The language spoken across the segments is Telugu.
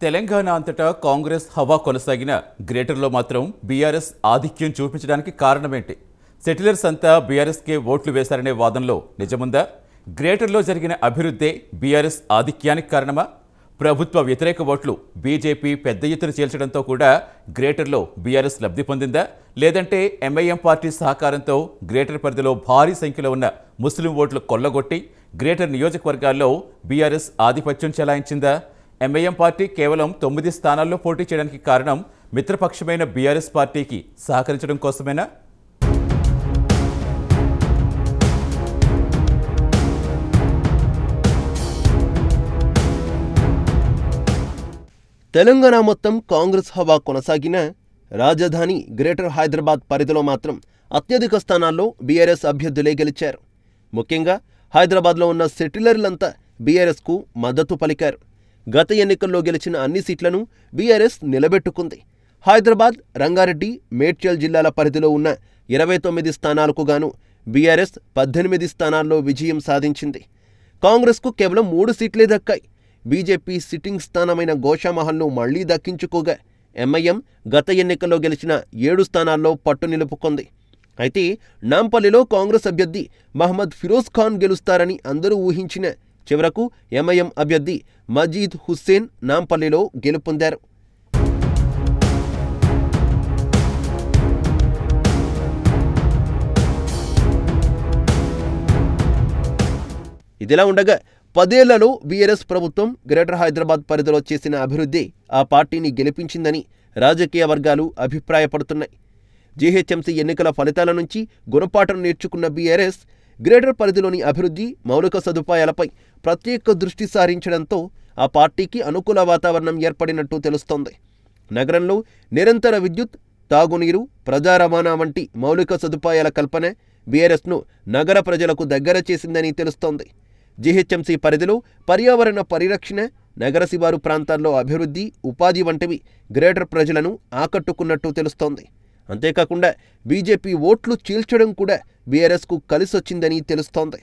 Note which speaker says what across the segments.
Speaker 1: తెలంగాణ అంతటా కాంగ్రెస్ హవా కొనసాగిన గ్రేటర్లో మాత్రం బీఆర్ఎస్ ఆధిక్యం చూపించడానికి కారణమేంటి సెటిలర్స్ అంతా బీఆర్ఎస్కే ఓట్లు వేశారనే వాదనలో నిజముందా గ్రేటర్లో జరిగిన అభివృద్ధే బీఆర్ఎస్ ఆధిక్యానికి కారణమా ప్రభుత్వ వ్యతిరేక ఓట్లు బీజేపీ పెద్ద ఎత్తున చేల్చడంతో కూడా గ్రేటర్లో బీఆర్ఎస్ లబ్ధి పొందిందా లేదంటే ఎంఐఎం పార్టీ సహకారంతో గ్రేటర్ పరిధిలో భారీ సంఖ్యలో ఉన్న ముస్లిం ఓట్లు కొల్లగొట్టి గ్రేటర్ నియోజకవర్గాల్లో బీఆర్ఎస్ ఆధిపత్యం చెలాయించిందా ఎంఐఎం పార్టీ కేవలం తొమ్మిది స్థానాల్లో పోటీ చేయడానికి కారణం మిత్రపక్షమైన బీఆర్ఎస్ పార్టీకి సహకరించడం కోసమేనా
Speaker 2: తెలంగాణ మొత్తం కాంగ్రెస్ హవా కొనసాగిన రాజధాని గ్రేటర్ హైదరాబాద్ పరిధిలో మాత్రం అత్యధిక స్థానాల్లో బీఆర్ఎస్ అభ్యర్థులే గెలిచారు ముఖ్యంగా హైదరాబాద్లో ఉన్న సెటిలర్లంతా బీఆర్ఎస్కు మద్దతు పలికారు గత ఎన్నికల్లో గెలిచిన అన్ని సీట్లను బీఆర్ఎస్ నిలబెట్టుకుంది హైదరాబాద్ రంగారెడ్డి మేడ్చల్ జిల్లాల పరిధిలో ఉన్న ఇరవై తొమ్మిది స్థానాలకు గాను బీఆర్ఎస్ పద్దెనిమిది స్థానాల్లో విజయం సాధించింది కాంగ్రెస్కు కేవలం మూడు సీట్లే దక్కాయి బీజేపీ సిట్టింగ్ స్థానమైన గోషామహల్ను మళ్లీ దక్కించుకోగా ఎంఐఎం గత ఎన్నికల్లో గెలిచిన ఏడు స్థానాల్లో పట్టు నిలుపుకుంది అయితే నాంపల్లిలో కాంగ్రెస్ అభ్యర్థి మహమ్మద్ ఫిరోజ్ ఖాన్ గెలుస్తారని అందరూ ఊహించిన చివరకు ఎంఐఎం అభ్యర్థి మజీద్ హుస్సేన్ నాంపల్లిలో గెలుపొందారు ఇదిలా ఉండగా పదేళ్లలో బీఆర్ఎస్ ప్రభుత్వం గ్రేటర్ హైదరాబాద్ పరిధిలో చేసిన అభివృద్ధి ఆ పార్టీని గెలిపించిందని రాజకీయ వర్గాలు అభిప్రాయపడుతున్నాయి జీహెచ్ఎంసీ ఎన్నికల ఫలితాల నుంచి గుణపాఠం నేర్చుకున్న బీఆర్ఎస్ గ్రేటర్ పరిధిలోని అభివృద్ధి మౌలిక సదుపాయాలపై ప్రత్యేక దృష్టి సారించడంతో ఆ పార్టీకి అనుకూల వాతావరణం ఏర్పడినట్టు తెలుస్తోంది నగరంలో నిరంతర విద్యుత్ తాగునీరు ప్రజా రవాణా వంటి మౌలిక సదుపాయాల కల్పన బీఆర్ఎస్ను నగర ప్రజలకు దగ్గర చేసిందని తెలుస్తోంది జీహెచ్ఎంసీ పరిధిలో పర్యావరణ పరిరక్షణ నగర శివారు ప్రాంతాల్లో అభివృద్ధి ఉపాధి వంటివి గ్రేటర్ ప్రజలను ఆకట్టుకున్నట్టు తెలుస్తోంది అంతేకాకుండా బీజేపీ ఓట్లు చీల్చడం కూడా బీఆర్ఎస్కు కలిసొచ్చిందని తెలుస్తోంది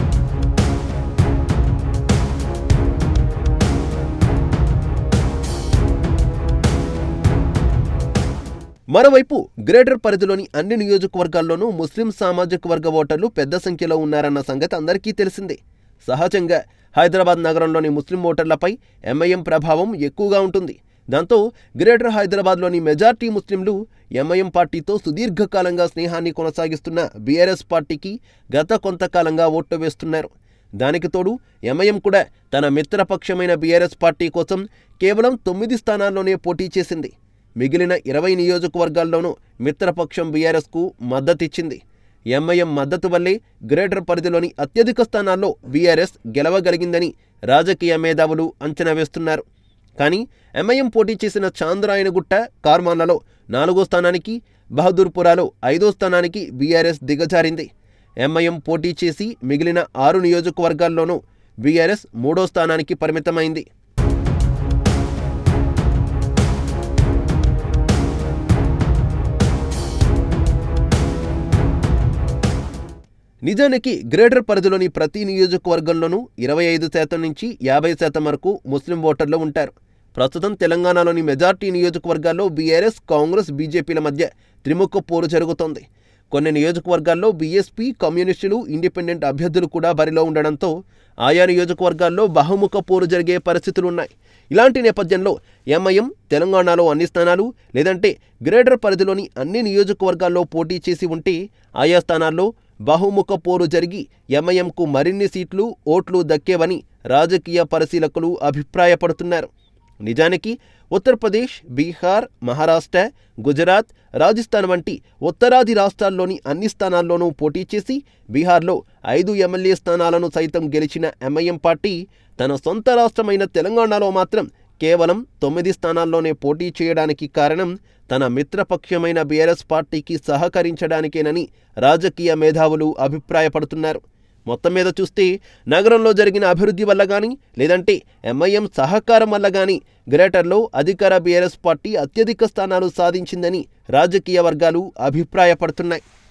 Speaker 2: మరోవైపు గ్రేటర్ పరిధిలోని అన్ని నియోజకవర్గాల్లోనూ ముస్లిం సామాజిక వర్గ ఓటర్లు పెద్ద సంఖ్యలో ఉన్నారన్న సంగతి అందరికీ తెలిసిందే సహజంగా హైదరాబాద్ నగరంలోని ముస్లిం ఓటర్లపై ఎంఐఎం ప్రభావం ఎక్కువగా ఉంటుంది దాంతో గ్రేటర్ హైదరాబాద్లోని మెజార్టీ ముస్లింలు ఎంఐఎం పార్టీతో సుదీర్ఘకాలంగా స్నేహాన్ని కొనసాగిస్తున్న బీఆర్ఎస్ పార్టీకి గత కొంతకాలంగా ఓట్లు వేస్తున్నారు దానికి తోడు ఎంఐఎం కూడా తన మిత్రపక్షమైన బీఆర్ఎస్ పార్టీ కోసం కేవలం తొమ్మిది స్థానాల్లోనే పోటీ చేసింది మిగిలిన ఇరవై నియోజకవర్గాల్లోనూ మిత్రపక్షం బీఆర్ఎస్కు మద్దతిచ్చింది ఎంఐఎం మద్దతు వల్లే గ్రేటర్ పరిధిలోని అత్యధిక స్థానాల్లో బీఆర్ఎస్ గెలవగలిగిందని రాజకీయ మేధావులు అంచనా వేస్తున్నారు కానీ ఎంఐఎం పోటీ చేసిన చాంద్రాయనగుట్ట కార్మాన్లలో నాలుగో స్థానానికి బహదూర్పురాలో ఐదో స్థానానికి బీఆర్ఎస్ దిగజారింది ఎంఐఎం పోటీ చేసి మిగిలిన ఆరు నియోజకవర్గాల్లోనూ బీఆర్ఎస్ మూడో స్థానానికి పరిమితమైంది నిజానికి గ్రేటర్ పరిధిలోని ప్రతి నియోజకవర్గంలోనూ ఇరవై ఐదు శాతం నుంచి యాభై శాతం వరకు ముస్లిం ఓటర్లు ఉంటారు ప్రస్తుతం తెలంగాణలోని మెజార్టీ నియోజకవర్గాల్లో బీఆర్ఎస్ కాంగ్రెస్ బీజేపీల మధ్య త్రిముఖ పోరు జరుగుతోంది కొన్ని నియోజకవర్గాల్లో బీఎస్పీ కమ్యూనిస్టులు ఇండిపెండెంట్ అభ్యర్థులు కూడా బరిలో ఉండడంతో ఆయా నియోజకవర్గాల్లో బహుముఖ పోరు జరిగే పరిస్థితులున్నాయి ఇలాంటి నేపథ్యంలో ఎంఐఎం తెలంగాణలో అన్ని స్థానాలు లేదంటే గ్రేటర్ పరిధిలోని అన్ని నియోజకవర్గాల్లో పోటీ చేసి ఉంటే ఆయా స్థానాల్లో బహుముఖ పోరు జరిగి ఎంఐఎంకు మరిన్ని సీట్లు ఓట్లు దక్కేవని రాజకీయ పరిశీలకులు అభిప్రాయపడుతున్నారు నిజానికి ఉత్తరప్రదేశ్ బీహార్ మహారాష్ట్ర గుజరాత్ రాజస్థాన్ వంటి ఉత్తరాది రాష్ట్రాల్లోని అన్ని స్థానాల్లోనూ పోటీ చేసి బీహార్లో ఐదు ఎమ్మెల్యే స్థానాలను సైతం గెలిచిన ఎంఐఎం పార్టీ తన సొంత రాష్ట్రమైన తెలంగాణలో మాత్రం కేవలం తొమ్మిది స్థానాల్లోనే పోటీ చేయడానికి కారణం తన మిత్రపక్షమైన బీఆర్ఎస్ పార్టీకి సహకరించడానికేనని రాజకీయ మేధావులు అభిప్రాయపడుతున్నారు మొత్తం మీద చూస్తే నగరంలో జరిగిన అభివృద్ధి వల్ల కానీ లేదంటే ఎంఐఎం సహకారం వల్ల కానీ గ్రేటర్లో అధికార బీఆర్ఎస్ పార్టీ అత్యధిక స్థానాలు సాధించిందని రాజకీయ వర్గాలు అభిప్రాయపడుతున్నాయి